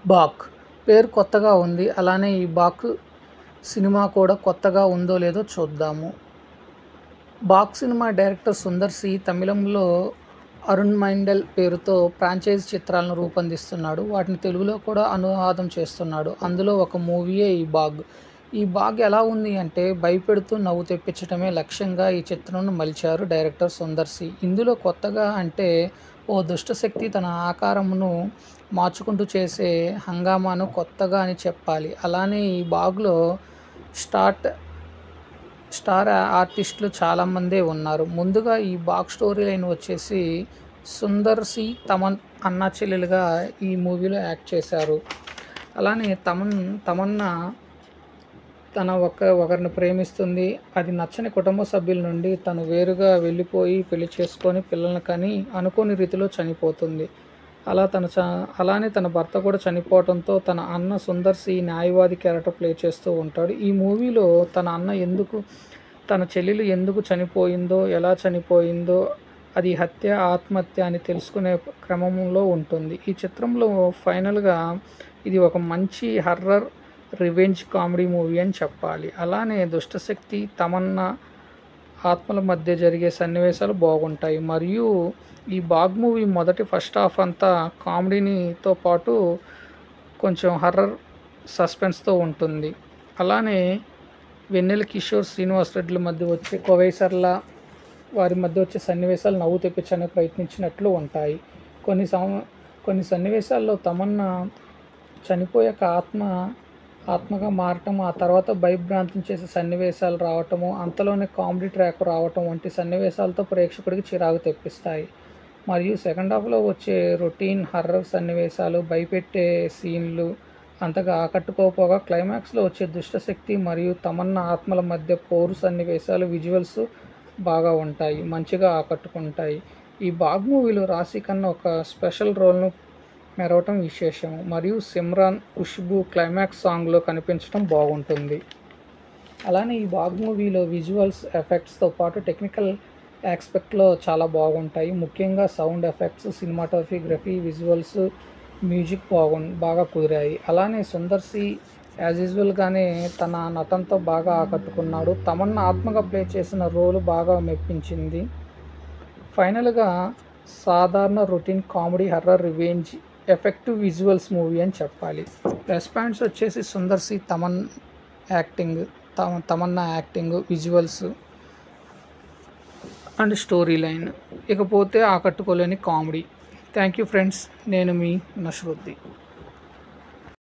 back పేరు కొత్తగా ఉంది అలానే ఈ బాక్ సినిమా కూడా కొత్తగా ఉందో లేదో చూద్దాము బాక్ సినిమా డైరెక్టర్ సుందర్ సి తమిళంలో అరుణ్ మైండల్ పేరుతో ఫ్రాంచైజ్ చిత్రాలను రూపొందిస్తున్నాడు వాటిని తెలుగులో కూడా అనువాదం చేస్తున్నాడు అందులో ఒక మూవీయే ఈ బాగ్ ఈ బాగ్ ఎలా ఉంది అంటే భయపెడుతూ నవ్వు తెప్పించడమే లక్ష్యంగా ఈ చిత్రంను మలిచారు డైరెక్టర్ సుందర్ సి ఇందులో కొత్తగా అంటే ఓ దుష్టశక్తి తన ఆకారమును మార్చుకుంటూ చేసే హంగామాను కొత్తగా అని చెప్పాలి అలానే ఈ బాగ్లో స్టార్ట్ స్టార్ ఆర్టిస్టులు చాలామందే ఉన్నారు ముందుగా ఈ బాక్ స్టోరీ లైన్ వచ్చేసి సుందర్ సి తమన్ అన్నా చెల్లెలుగా ఈ మూవీలో యాక్ట్ చేశారు అలానే తమన్ తమన్నా తన ఒక ఒకరిని ప్రేమిస్తుంది అది నచ్చని కుటుంబ సభ్యుల నుండి తను వేరుగా వెళ్ళిపోయి పెళ్లి చేసుకొని పిల్లల్ని కని అనుకోని రీతిలో చనిపోతుంది అలా తన చ అలానే తన భర్త కూడా చనిపోవడంతో తన అన్న సుందర్ సి న్యాయవాది క్యారెక్టర్ ప్లే చేస్తూ ఉంటాడు ఈ మూవీలో తన అన్న ఎందుకు తన చెల్లెలు ఎందుకు చనిపోయిందో ఎలా చనిపోయిందో అది హత్య ఆత్మహత్య అని తెలుసుకునే క్రమంలో ఉంటుంది ఈ చిత్రంలో ఫైనల్గా ఇది ఒక మంచి హర్రర్ రివెంజ్ కామెడీ మూవీ అని చెప్పాలి అలానే దుష్టశక్తి తమన్నా ఆత్మల మధ్య జరిగే సన్నివేశాలు బాగుంటాయి మరియు ఈ బాగ్ మూవీ మొదటి ఫస్ట్ హాఫ్ అంతా కామెడీనితో పాటు కొంచెం హర్రర్ సస్పెన్స్తో ఉంటుంది అలానే వెన్నెల కిషోర్ శ్రీనివాస్ రెడ్డిల మధ్య వచ్చే కోవేసర్ల వారి మధ్య వచ్చే సన్నివేశాలు నవ్వు తెప్పించడానికి ప్రయత్నించినట్లు ఉంటాయి కొన్ని సం కొన్ని సన్నివేశాల్లో తమన్నా చనిపోయాక ఆత్మ ఆత్మగా మారటం ఆ తర్వాత భయభ్రాంతం చేసే సన్నివేశాలు రావటము అంతలోనే కామెడీ ట్రాక్ రావటం వంటి సన్నివేశాలతో ప్రేక్షకుడికి చిరాకు తెప్పిస్తాయి మరియు సెకండ్ హాఫ్లో వచ్చే రొటీన్ హర్రర్ సన్నివేశాలు భయపెట్టే సీన్లు అంతగా ఆకట్టుకోపోగా క్లైమాక్స్లో వచ్చే దుష్టశక్తి మరియు తమన్నా ఆత్మల మధ్య పోరు సన్నివేశాలు విజువల్స్ బాగా ఉంటాయి మంచిగా ఆకట్టుకుంటాయి ఈ బాగ్ మూవీలో రాశి కన్నా ఒక స్పెషల్ రోల్ను మెరవటం విశేషం మరియు సిమ్రాన్ ఖుష్బు క్లైమాక్స్ సాంగ్లో కనిపించడం బాగుంటుంది అలానే ఈ బాగ్ మూవీలో విజువల్స్ ఎఫెక్ట్స్తో పాటు టెక్నికల్ ఆస్పెక్ట్లో చాలా బాగుంటాయి ముఖ్యంగా sound effects cinematography visuals music బాగు బాగా కుదిరాయి అలానే సుందర్ సి యాజ్ యూజువల్గానే తన నటనతో బాగా ఆకట్టుకున్నాడు తమన్నా ఆత్మగా ప్లే చేసిన రోల్ బాగా మెప్పించింది ఫైనల్గా సాధారణ routine comedy horror revenge effective visuals movie అని చెప్పాలి ప్లస్ పాయింట్స్ వచ్చేసి సుందర్ సి తమన్ యాక్టింగ్ తమ Tamannaah acting visuals and story line ఇకపోతే ఆకట్టుకోలేని కామెడీ థ్యాంక్ యూ ఫ్రెండ్స్ నేను మీ నష్రుద్దీ